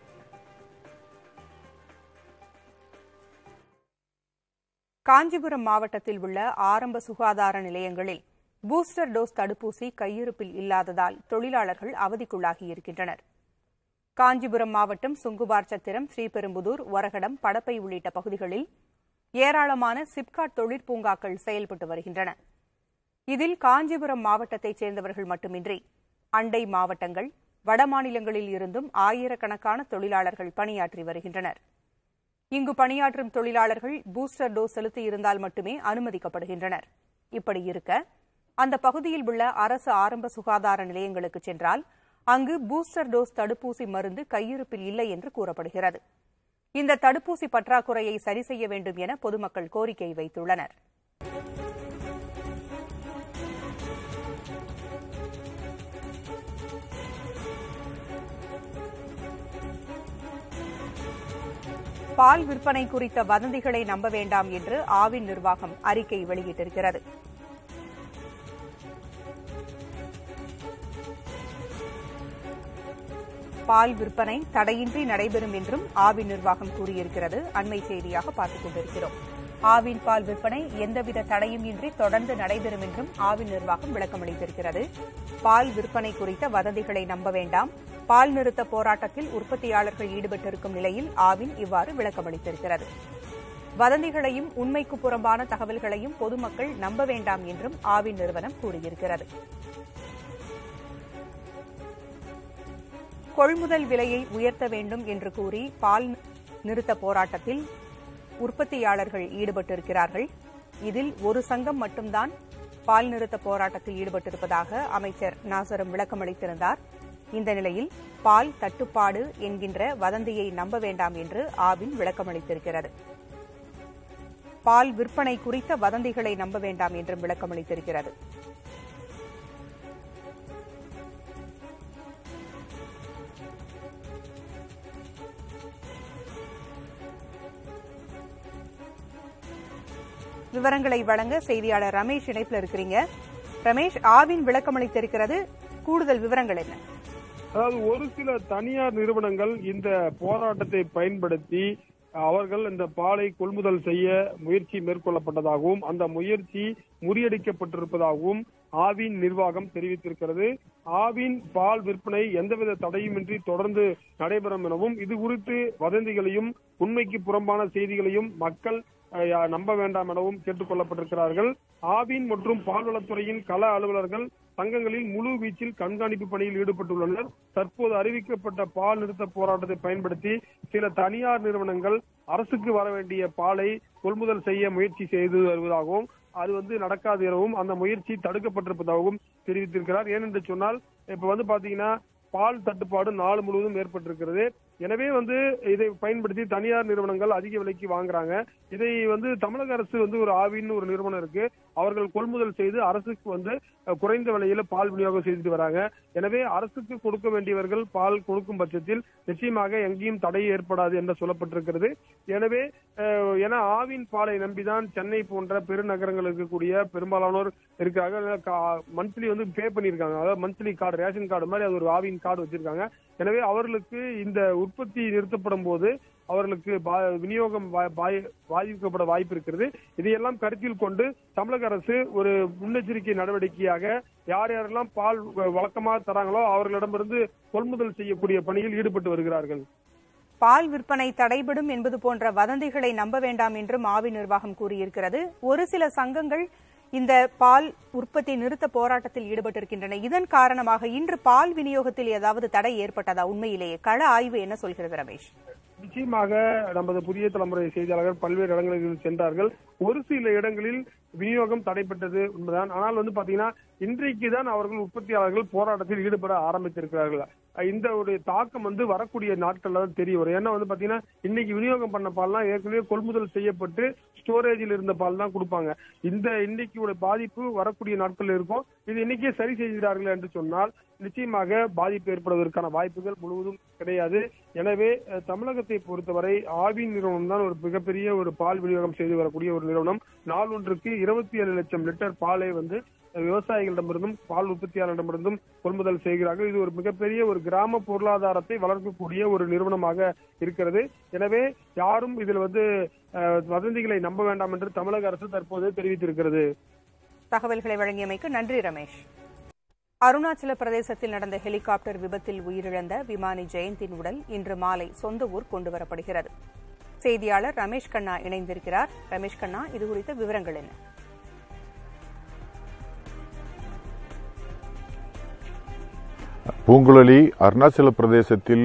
காஞ்சிபுரம் மாவட்டத்தில் உள்ள ஆரம்ப சுகாதார நிலையங்களில் பூஸ்டர் டோஸ் தடுப்பூசி கையிருப்பில் இல்லாததால் தொழிலாளர்கள் அவதிக்குள்ளாகியிருக்கின்றனர் காஞ்சிபுரம் மாவட்டம் சுங்குவார் சத்திரம் ஸ்ரீபெரும்புதூர் ஒரகடம் படப்பை உள்ளிட்ட பகுதிகளில் ஏராளமான சிப்காட் தொழிற்பூங்காக்கள் செயல்பட்டு வருகின்றன இதில் காஞ்சிபுரம் மாவட்டத்தைச் சேர்ந்தவர்கள் மட்டுமின்றி அண்டை மாவட்டங்கள் வடமாநிலங்களில் இருந்தும் ஆயிரக்கணக்கான தொழிலாளர்கள் பணியாற்றி வருகின்றனர் இங்கு பணியாற்றும் தொழிலாளர்கள் பூஸ்டர் டோஸ் செலுத்தியிருந்தால் மட்டுமே அனுமதிக்கப்படுகின்றனர் இப்படி இருக்க அந்த பகுதியில் உள்ள அரசு ஆரம்ப சுகாதார நிலையங்களுக்கு சென்றால் அங்கு பூஸ்டர் டோஸ் தடுப்பூசி மருந்து கையிருப்பில் இல்லை என்று கூறப்படுகிறது இந்த தடுப்பூசி பற்றாக்குறையை சரி செய்ய வேண்டும் என பொதுமக்கள் கோரிக்கை வைத்துள்ளனர் பால் விற்பனை குறித்த வதந்திகளை நம்ப வேண்டாம் என்று ஆவின் நிர்வாகம் அறிக்கை வெளியிட்டிருக்கிறது பால் விற்பனை தடையின்றி நடைபெறும் என்றும் ஆவின் நிர்வாகம் கூறியிருக்கிறது அண்மை செய்தியாக பார்த்துக் கொண்டிருக்கிறோம் ஆவின் பால் விற்பனை எந்தவித தடையும் இன்றி தொடர்ந்து நடைபெறும் என்றும் ஆவின் நிர்வாகம் விளக்கமளித்திருக்கிறது பால் விற்பனை குறித்த வதந்திகளை நம்ப வேண்டாம் பால் நிறுத்த போராட்டத்தில் உற்பத்தியாளர்கள் ஈடுபட்டிருக்கும் நிலையில் ஆவின் இவ்வாறு விளக்கமளித்திருக்கிறது வதந்திகளையும் உண்மைக்கு புறம்பான தகவல்களையும் பொதுமக்கள் நம்ப வேண்டாம் என்றும் ஆவின் நிறுவனம் கூறியிருக்கிறது கொள்முதல் விலையை உயர்த்த வேண்டும் என்று கூறி பால் நிறுத்த போராட்டத்தில் உற்பத்தியாளர்கள் ஈடுபட்டிருக்கிறார்கள் இதில் ஒரு சங்கம் மட்டும்தான் பால் நிறுத்த போராட்டத்தில் ஈடுபட்டிருப்பதாக அமைச்சர் நாசரம் விளக்கமளித்திருந்தார் இந்த நிலையில் பால் தட்டுப்பாடு என்கின்ற வதந்தியை நம்ப வேண்டாம் என்று ஆவின் விளக்கமளித்திருக்கிறது பால் விற்பனை குறித்த வதந்திகளை நம்ப வேண்டாம் என்றும் விளக்கமளித்திருக்கிறது விவரங்களை வழங்க செய்தியாளர் ரமேஷ் இணைப்பில் இருக்கிறீங்க ரமேஷ் ஆவின் விளக்கமளித்திருக்கிறது கூடுதல் விவரங்கள் என்ன அதாவது ஒரு சில தனியார் நிறுவனங்கள் இந்த போராட்டத்தை பயன்படுத்தி அவர்கள் இந்த பாலை கொள்முதல் செய்ய முயற்சி மேற்கொள்ளப்பட்டதாகவும் அந்த முயற்சி முறியடிக்கப்பட்டிருப்பதாகவும் ஆவின் நிர்வாகம் தெரிவித்திருக்கிறது ஆவின் பால் விற்பனை எந்தவித தடையுமின்றி தொடர்ந்து நடைபெறும் எனவும் இது குறித்து வதந்திகளையும் உண்மைக்கு புறம்பான செய்திகளையும் மக்கள் அஹ், நம்ப வேண்டாம் எனவும் கேட்டுக் கொள்ளப்பட்டிருக்கிறார்கள் ஆவின் மற்றும் பால்வளத்துறையின் கள அலுவலர்கள் சங்கங்களில் முழு வீச்சில் கண்காணிப்பு பணியில் ஈடுபட்டுள்ளனர் தற்போது அறிவிக்கப்பட்ட பால் நிறுத்த போராட்டத்தை பயன்படுத்தி சில தனியார் நிறுவனங்கள் அரசுக்கு வர வேண்டிய பாலை கொள்முதல் செய்ய முயற்சி செய்து வருவதாகவும் அது வந்து நடக்காது எனவும் அந்த முயற்சி தடுக்கப்பட்டிருப்பதாகவும் தெரிவித்திருக்கிறார் ஏனென்று சொன்னால் இப்ப வந்து பாத்தீங்கன்னா பால் தட்டுப்பாடு நாடு முழுவதும் ஏற்பட்டிருக்கிறது எனவே வந்து இதை பயன்படுத்தி தனியார் நிறுவனங்கள் அதிக விலைக்கு வாங்குறாங்க இதை வந்து தமிழக அரசு வந்து ஒரு ஆவின்னு ஒரு நிறுவனம் இருக்கு அவர்கள் கொள்முதல் செய்து அரசுக்கு வந்து அஹ், குறைந்த விலையில பால் விநியோகம் செய்துட்டு வராங்க எனவே அரசுக்கு கொடுக்க வேண்டியவர்கள் பால் கொடுக்கும் பட்சத்தில் நிச்சயமாக எங்கேயும் தடை ஏற்படாது என்று சொல்லப்பட்டிருக்கிறது எனவே அஹ், என ஆவின் பாலை நம்பிதான் சென்னை போன்ற பெருநகரங்கள் இருக்கக்கூடிய பெரும்பாலானோர் இருக்காங்க மந்த்லி வந்து பே பண்ணியிருக்காங்க அதாவது மந்த்லி கார்டு ரேஷன் கார்டு மாதிரி அது ஒரு ஆவின் கார்டு வச்சிருக்காங்க எனவே அவர்களுக்கு இந்த உற்பத்தி நிறுத்தப்படும் போது அவர்களுக்கு பா- விநியோகம் வா- வாய்- பாதிக்கப்பட வாய்ப்பு இருக்கிறது இதையெல்லாம் கருத்தில் கொண்டு தமிழக அரசு ஒரு முன்னெச்சரிக்கை நடவடிக்கையாக யார் யாரெல்லாம் பால் வ- வழக்கமாக தராங்களோ அவர்களிடமிருந்து கொள்முதல் செய்யக்கூடிய பணியில் ஈடுபட்டு வருகிறார்கள் பால் விற்பனை தடைபடும் என்பது போன்ற வதந்திகளை நம்ப வேண்டாம் என்றும் ஆவி நிர்வாகம் கூறியிருக்கிறது ஒரு சில சங்கங்கள் இந்த பால் உற்பத்தி நிறுத்த போராட்டத்தில் ஈடுபட்டிருக்கின்றன இதன் காரணமாக இன்று பால் விநியோகத்தில் ஏதாவது தடை ஏற்பட்டதா உண்மையிலேயே கள ஆய்வு என்ன சொல்கிறது ரமேஷ் நிச்சயமாக நமது புதிய தலைமுறை செய்தியாளர்கள் பல்வேறு இடங்களுக்கு சென்றார்கள் ஒரு சில இடங்களில் விநியோகம் தடைப்பட்டது உண்மைதான் ஆனால் வந்து பாத்தீங்கன்னா இன்றைக்கு தான் அவர்கள் உற்பத்தியாளர்கள் போராட்டத்தில் ஈடுபட ஆரம்பித்திருக்கிறார்கள் இந்த ஒரு தாக்கம் வந்து வரக்கூடிய நாட்கள்ல தான் தெரிய வரும் ஏன்னா வந்து பாத்தீங்கன்னா இன்னைக்கு விநியோகம் பண்ண பால்லாம் ஏற்கனவே கொள்முதல் செய்யப்பட்டு ஸ்டோரேஜில் இருந்த பால் தான் கொடுப்பாங்க இந்த இன்னைக்கு ஒரு பாதிப்பு வரக்கூடிய நாட்கள் இருக்கும் இது இன்னைக்கே சரி செய்கிறார்கள் என்று சொன்னால் நிச்சயமாக பாதிப்பு ஏற்படுவதற்கான வாய்ப்புகள் முழுவதும் கிடையாது எனவே அஹ், தமிழகத்தை பொறுத்தவரை ஆவி நிறுவனம் தான் ஒரு மிகப்பெரிய ஒரு பால் விநியோகம் செய்து வரக்கூடிய ஒரு நிறுவனம் நாள் ஒன்றுக்கு இருபத்தி ஏழு லட்சம் லிட்டர் பாலை வந்து அஹ், விவசாயிகளிடமிருந்தும் பால் உற்பத்தியாளரிடமிருந்தும் கொள்முதல் செய்கிறார்கள் இது ஒரு மிகப்பெரிய ஒரு கிராம பொருளாதாரத்தை வளர்க்கக்கூடிய ஒரு நிறுவனமாக இருக்கிறது எனவே யாரும் இதில் வந்து அஹ், வதந்திகளை நம்ப வேண்டாம் என்று தமிழக அரசு தற்போது தெரிவித்திருக்கிறது தகவல்களை வழங்கியமைக்கு நன்றி ரமேஷ் அருணாச்சல பிரதேசத்தில் நடந்த ஹெலிகாப்டர் விபத்தில் உயிரிழந்த விமானி ஜெயந்தின் உடல் இன்று மாலை சொந்த ஊர் கொண்டுவரப்படுகிறது செய்தியாளர் ரமேஷ் கண்ணா இணைந்திருக்கிறார் ரமேஷ் கண்ணா இது குறித்த விவரங்கள் என்ன பூங்குழலி அருணாச்சல பிரதேசத்தில்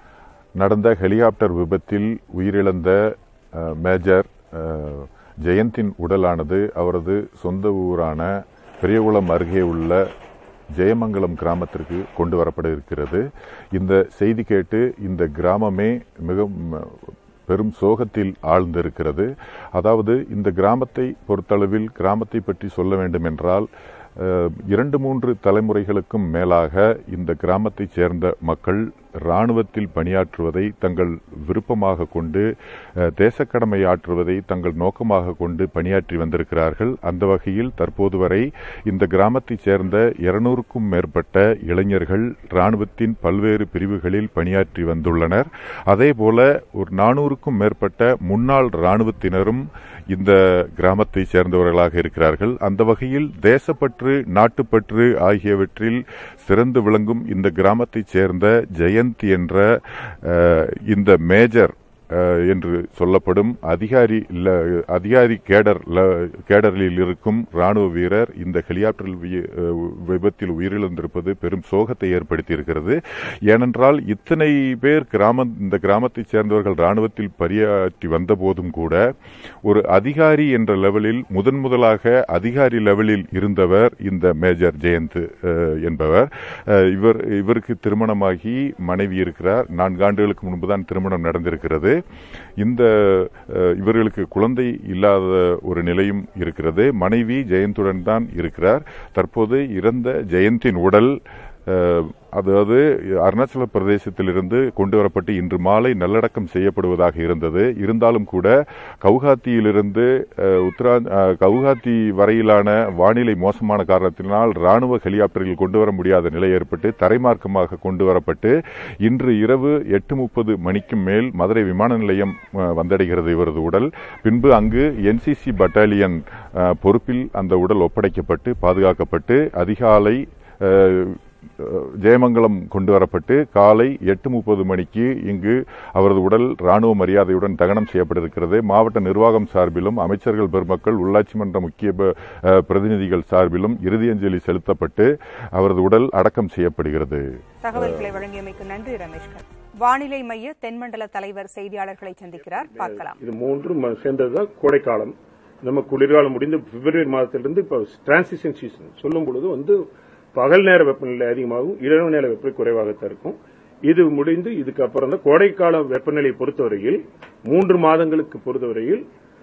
நடந்த ஹெலிகாப்டர் விபத்தில் உயிரிழந்த அஹ், மேஜர் அஹ், ஜெயந்தின் உடலானது அவரது சொந்த ஊரான பெரியகுளம் அருகே உள்ள ஜெயமங்கலம் கிராமத்திற்கு கொண்டு வரப்பட இருக்கிறது இந்த செய்தி கேட்டு இந்த கிராமமே மிக ம- பெரும் சோகத்தில் ஆழ்ந்திருக்கிறது அதாவது இந்த கிராமத்தை பொறுத்தளவில் கிராமத்தை பற்றி சொல்ல வேண்டும் என்றால் அஹ், இரண்டு மூன்று தலைமுறைகளுக்கும் மேலாக இந்த கிராமத்தைச் சேர்ந்த மக்கள் இராணுவத்தில் பணியாற்றுவதை தங்கள் விருப்பமாக கொண்டு அஹ், தேசக்கடமை ஆற்றுவதை தங்கள் நோக்கமாக கொண்டு பணியாற்றி வந்திருக்கிறார்கள் அந்த வகையில் தற்போது வரை இந்த கிராமத்தைச் சேர்ந்த இருநூறுக்கும் மேற்பட்ட இளைஞர்கள் இராணுவத்தின் பல்வேறு பிரிவுகளில் பணியாற்றி வந்துள்ளனர் அதேபோல ஒரு நானூறுக்கும் மேற்பட்ட முன்னாள் இராணுவத்தினரும் இந்த கிராமத்தை சேர்ந்தவர்களாக இருக்கிறார்கள் அந்த வகையில் தேசப்பற்று நாட்டுப்பற்று ஆகியவற்றில் சிறந்து விளங்கும் இந்த கிராமத்தைச் சேர்ந்த ஜெயந்த் என்ற அஹ், இந்த மேஜர் அஹ், என்று சொல்லப்படும் அதிகாரி ல- அதிகாரி கேடர் ல- கேடரில் இருக்கும் ராணுவ வீரர் இந்த ஹெலிகாப்டர் வி- அஹ், விபத்தில் உயிரிழந்திருப்பது பெரும் சோகத்தை ஏற்படுத்தியிருக்கிறது ஏனென்றால் இத்தனை பேர் கிராம இந்த கிராமத்தைச் சேர்ந்தவர்கள் ராணுவத்தில் பணியாற்றி வந்த போதும் கூட ஒரு அதிகாரி என்ற லெவலில் முதன் முதலாக அதிகாரி லெவலில் இருந்தவர் இந்த மேஜர் ஜெயந்த் அஹ், என்பவர் அஹ், இவர் இவருக்கு திருமணமாகி மனைவி இருக்கிறார் நான்கு ஆண்டுகளுக்கு முன்புதான் திருமணம் நடந்திருக்கிறது இந்த அஹ், இவர்களுக்கு குழந்தை இல்லாத ஒரு நிலையும் இருக்கிறது மனைவி ஜெயந்துடன் தான் இருக்கிறார் தற்போது இறந்த ஜெயந்தின் உடல் அஹ், அதாவது அருணாச்சல பிரதேசத்திலிருந்து கொண்டு வரப்பட்டு இன்று மாலை நல்லடக்கம் செய்யப்படுவதாக இருந்தது இருந்தாலும் கூட கவுஹாத்தியிலிருந்து அஹ், உத்தரா அஹ், கவுஹாத்தி வரையிலான வானிலை மோசமான காரணத்தினால் ராணுவ ஹெலிகாப்டரில் கொண்டு வர முடியாத நிலை ஏற்பட்டு தரைமார்க்கமாக கொண்டு வரப்பட்டு இன்று இரவு எட்டு முப்பது மணிக்கு மேல் மதுரை விமான நிலையம் அஹ், வந்தடைகிறது இவரது உடல் பின்பு அங்கு என்சிசி பட்டாலியன் அஹ், பொறுப்பில் அந்த உடல் ஒப்படைக்கப்பட்டு பாதுகாக்கப்பட்டு அதிகாலை அஹ், ஜெயமங்கலம் கொண்டு வரப்பட்டு காலை எட்டு முப்பது மணிக்கு இங்கு அவரது உடல் ராணுவ மரியாதையுடன் தகனம் செய்யப்பட்டிருக்கிறது மாவட்ட நிர்வாகம் சார்பிலும் அமைச்சர்கள் பெருமக்கள் உள்ளாட்சி மன்ற முக்கிய ப- அஹ், பிரதிநிதிகள் சார்பிலும் இறுதியஞ்சலி செலுத்தப்பட்டு அவரது உடல் அடக்கம் செய்யப்படுகிறது தகவல்களை வழங்கியமைக்கு நன்றி ரமேஷ் கண்ணா வானிலை மைய தென்மண்டல தலைவர் செய்தியாளர்களை சந்திக்கிறார் பார்க்கலாம் இது மூன்றும் சேர்ந்ததுதான் கோடைக்காலம் நம்ம குளிர்காலம் முடிந்து பிப்ரவரி மாதத்திலிருந்து இப்போ டிரான்சிஷன் சீசன் சொல்லும் பொழுது வந்து பகல் நேர வெப்பநிலை அதிகமாகும் இரவு நேர வெப்பநிலை குறைவாகத்தான் இருக்கும் இது முடிந்து இதுக்கு அப்புறம் தான் கோடைக்கால வெப்பநிலையை பொறுத்தவரையில் மூன்று மாதங்களுக்கு பொறுத்தவரையில்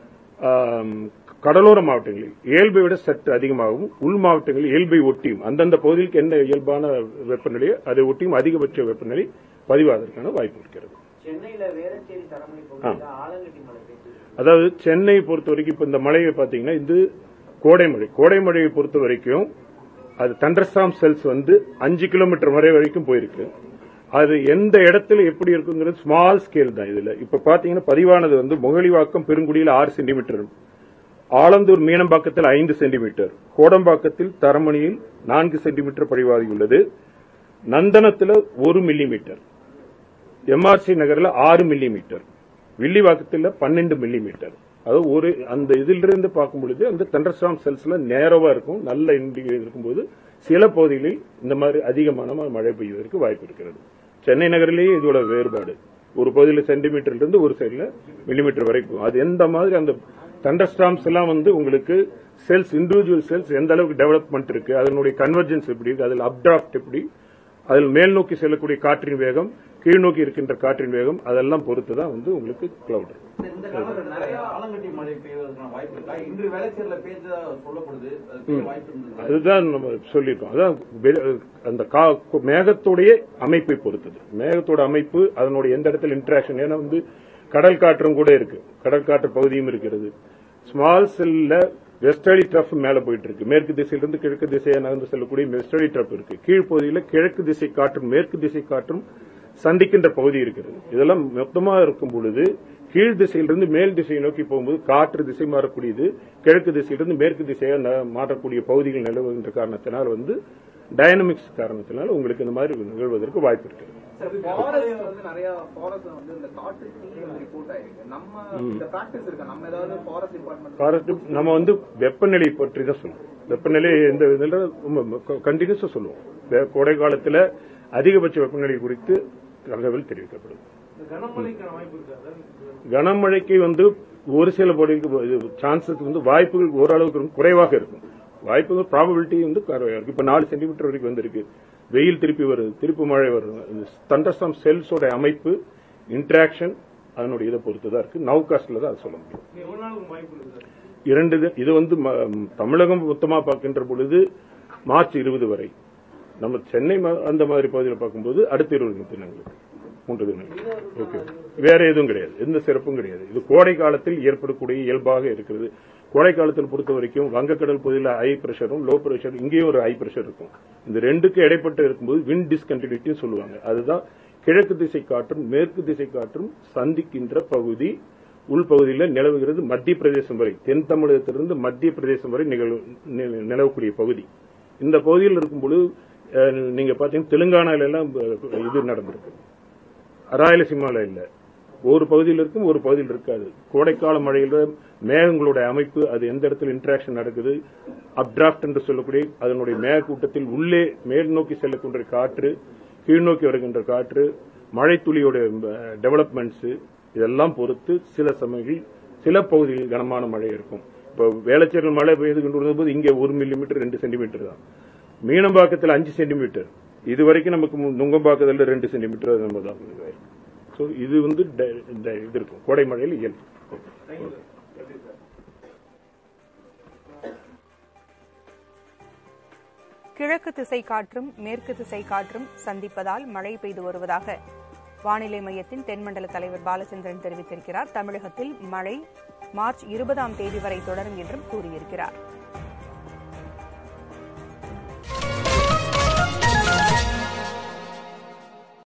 ஆம், கடலோர மாவட்டங்களில் இயல்பை விட சற்று அதிகமாகவும் உள் மாவட்டங்களில் இயல்பை ஒட்டியும் அந்தந்த பகுதிக்கு என்ன இயல்பான வெப்பநிலையோ அதை ஒட்டியும் அதிகபட்ச வெப்பநிலை பதிவாவதற்கான வாய்ப்பு இருக்கிறது சென்னையில வேளச்சேரி தரமணி பகுதியில் ஆலங்கட்டி மழை பெய்யுது அதாவது சென்னை பொறுத்த வரைக்கும் இப்ப இந்த மழையை பாத்தீங்கன்னா இது கோடை மழை கோடை மழையை பொறுத்த வரைக்கும் அது தண்டர்ஸ்டாம் செல்ஸ் வந்து அஞ்சு கிலோமீட்டர் வரை வரைக்கும் போயிருக்கு அது எந்த இடத்துல எப்படி இருக்குங்கிறது ஸ்மால் ஸ்கேல் தான் இதுல இப்ப பாத்தீங்கன்னா பதிவானது வந்து முகலிவாக்கம் பெருங்குடியில் ஆறு சென்டிமீட்டர் ஆலந்தூர் மீனம்பாக்கத்தில் ஐந்து சென்டிமீட்டர் கோடம்பாக்கத்தில் தரமணியில் நான்கு சென்டிமீட்டர் பதிவாகியுள்ளது நந்தனத்தில் ஒரு மில்லிமீட்டர் எம்ஆர்சி நகர்ல ஆறு மில்லி மீட்டர் வில்லிவாக்கத்தில் பன்னெண்டு மில்லி மீட்டர் அது ஒரு அந்த இதிலிருந்து பார்க்கும் பொழுது அந்த தண்டர்ஸ்டாம் செல்ஸ்ல நேரவா இருக்கும் நல்ல இண்டிகேட் இருக்கும்போது சில பகுதிகளில் இந்த மாதிரி அதிகமான மழை பெய்வதற்கு வாய்ப்பு இருக்கிறது சென்னை நகரிலேயே இதோட வேறுபாடு ஒரு பகுதியில் சென்டிமீட்டர்ல இருந்து ஒரு சைடுல மில்லிமீட்டர் வரைக்கும் அது எந்த மாதிரி அந்த தண்டர்ஸ்டாம்ஸ் எல்லாம் வந்து உங்களுக்கு செல்ஸ் இண்டிவிஜுவல் செல்ஸ் எந்த அளவுக்கு டெவலப்மெண்ட் இருக்கு அதனுடைய கன்வர்ஜென்ஸ் எப்படி இருக்கு அதில் அப்டிராஃப்ட் எப்படி அதில் மேல் நோக்கி செல்லக்கூடிய காற்றின் வேகம் கீழ் நோக்கி இருக்கின்ற காற்றின் வேகம் அதெல்லாம் பொறுத்து தான் வந்து உங்களுக்கு கிளவுட் இந்த காலத்துல நிறைய ஆலங்கட்டி மழை பெய்வதற்கான வாய்ப்பு இருக்கா இன்று வேலைச்சேரில் பெய்ததா சொல்லப்படுது அது பெய்ய வாய்ப்பு இருந்தது அதுதான் நம்ம சொல்லியிருக்கோம் அதான் வெ- அந்த கா- மேகத்துடைய அமைப்பை பொறுத்தது மேகத்தோட அமைப்பு அதனுடைய எந்த இடத்துல இன்டராக்ஷன் ஏன்னா வந்து கடல் காற்றும் கூட இருக்கு கடல் காற்று பகுதியும் இருக்கிறது ஸ்மால் செல்ல வெஸ்டர்லி ட்ரஃப் மேல போயிட்டு இருக்கு மேற்கு திசையிலிருந்து கிழக்கு திசையை நகர்ந்து செல்லக்கூடிய வெஸ்டர்லி ட்ரஃப் இருக்கு கீழ்ப்பகுதியில் கிழக்கு திசை காற்றும் மேற்கு திசை காற்றும் சந்திக்கின்ற பகுதி இருக்கிறது இதெல்லாம் மொத்தமா இருக்கும் பொழுது கீழ் திசையிலிருந்து மேல் திசையை நோக்கி போகும்போது காற்று திசை மாறக்கூடியது கிழக்கு திசையிலிருந்து மேற்கு திசையாக ந- மாற்றக்கூடிய பகுதிகள் நிலவுகின்ற காரணத்தினால் வந்து டைனமிக்ஸ் காரணத்தினால் உங்களுக்கு இந்த மாதிரி நிகழ்வதற்கு வாய்ப்பு இருக்கிறது ஃபாரஸ்ட் வந்து நிறைய ஃபாரஸ்ட் வந்து இந்த காட்டு தீ ரிப்போர்ட் ஆயிருக்கு நம்ம இந்த பிராக்டிஸ் இருக்கா நம்ம ஏதாவது ஃபாரஸ்ட் டிபார்ட்மெண்ட் ஃபாரஸ்ட் நம்ம வந்து வெப்பநிலை பற்றி தான் சொல்லுவோம் வெப்பநிலை எந்த இதில் கண்டினியூஸா சொல்லுவோம் வே- கோடை காலத்துல அதிகபட்ச வெப்பநிலை குறித்து தகவல் தெரிவிக்கப்படும் கனமழைக்கான வாய்ப்பு இருக்கா கனமழைக்கு வந்து ஒரு சில பகுதிக்கு சான்சஸ் வந்து வாய்ப்புகள் ஓரளவுக்கு ரொம்ப குறைவாக இருக்கும் வாய்ப்புகள் ப்ராபபிலிட்டி வந்து குறைவாக இருக்கு இப்ப நாலு சென்டிமீட்டர் வரைக்கும் வந்திருக்கு வெயில் திருப்பி வருது திருப்பி மழை வருது தண்டஸ்டாம் செல்ஸோட அமைப்பு இன்டராக்ஷன் அதனுடைய இதை பொறுத்து தான் இருக்கு நவ் காஸ்ட்ல தான் அது சொல்ல முடியும் எவ்வளவு நாளுக்கு வாய்ப்பு இருக்குது இரண்டு இது- இது வந்து ம- தமிழகம் மொத்தமா பார்க்கின்ற பொழுது மார்ச் இருபது வரை நம்ம சென்னை ம- அந்த மாதிரி பகுதியில் பார்க்கும்போது அடுத்த இருபது தினங்கள் மூன்று தினங்கள் ஓகே வேற எதுவும் கிடையாது எந்த சிறப்பும் கிடையாது இது கோடை காலத்தில் ஏற்படக்கூடிய இயல்பாக இருக்கிறது கோடை காலத்தில் பொறுத்த வரைக்கும் வங்கக்கடல் பகுதியில் ஹை பிரஷரும் லோ பிரஷர் இங்கேயும் ஒரு ஹை பிரஷர் இருக்கும் இந்த ரெண்டுக்கு இடைப்பட்டு இருக்கும்போது வின் டிஸ்கண்டினியூட்டின்னு சொல்லுவாங்க அதுதான் கிழக்கு திசை காற்றும் மேற்கு திசை காற்றும் சந்திக்கின்ற பகுதி உள்பகுதியில் நிலவுகிறது மத்திய பிரதேசம் வரை தென் தமிழகத்திலிருந்து மத்திய பிரதேசம் வரை நிகழ்வு நி- நிலவக்கூடிய பகுதி இந்த பகுதியில் இருக்கும்பொழுது அஹ், நீங்க பாத்தீங்கன்னா தெலுங்கானால எல்லாம் அஹ், இது நடந்திருக்கு ராயலசீமால இல்ல ஒரு பகுதியில் இருக்கும் ஒரு பகுதியில் இருக்காது கோடைக்கால மழையில மேகங்களோட அமைப்பு அது எந்த இடத்துல இன்டராக்ஷன் நடக்குது அப்டிராஃப்ட் என்று சொல்லக்கூடிய அதனுடைய மேக கூட்டத்தில் உள்ளே மேல் நோக்கி செல்லக்கூடிய காற்று கீழ் நோக்கி வருகின்ற காற்று மழைத்துளியோட டெவலப்மெண்ட்ஸ் இதெல்லாம் பொறுத்து சில சமயங்களில் சில பகுதிகளில் கனமான மழை இருக்கும் இப்போ வேளச்சேரியில் மழை பெய்து கொண்டு வரும்போது இங்கே ஒரு மில்லிமீட்டர் ரெண்டு சென்டிமீட்டர் தான் மீனம்பாக்கத்தில் அஞ்சு சென்டிமீட்டர் இது வரைக்கும் நமக்கு மு- நுங்கம்பாக்கத்தில் ரெண்டு சென்டிமீட்டர் அது நம்ம தான் ஸோ இது வந்து ட- இந்த இது இருக்கும் கோடை மழையில் இயல்பு கிழக்கு திசை காற்றும் மேற்கு திசை காற்றும் சந்திப்பதால் மழை பெய்து வருவதாக வானிலை மையத்தின் தென்மண்டல தலைவர் பாலச்சந்திரன் தெரிவித்திருக்கிறார் தமிழகத்தில் மழை மார்ச் இருபதாம் தேதி வரை தொடரும் என்றும் கூறியிருக்கிறார்